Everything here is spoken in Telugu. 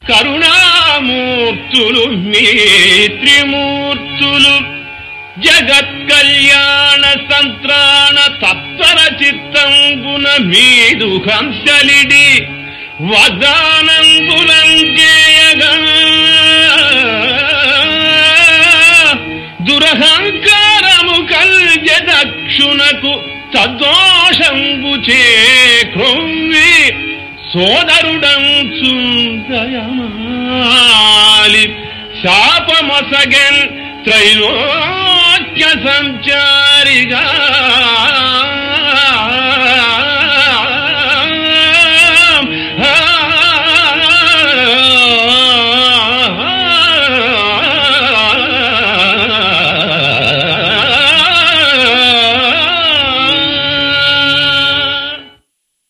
కరుణామూర్తులు మీ త్రిమూర్తులు జగత్ కళ్యాణ సంత్రాణ తత్పర చిత్తంబున మీదు హంసలిడి వదానంబులంజేయగా దురహంకారము కల్జ దక్షునకు తద్దోషంబు చేక్రొమ్మి సోదరుడంచుందయమాలి శాపమసగన్ త్రైలోక్య సంచారిగా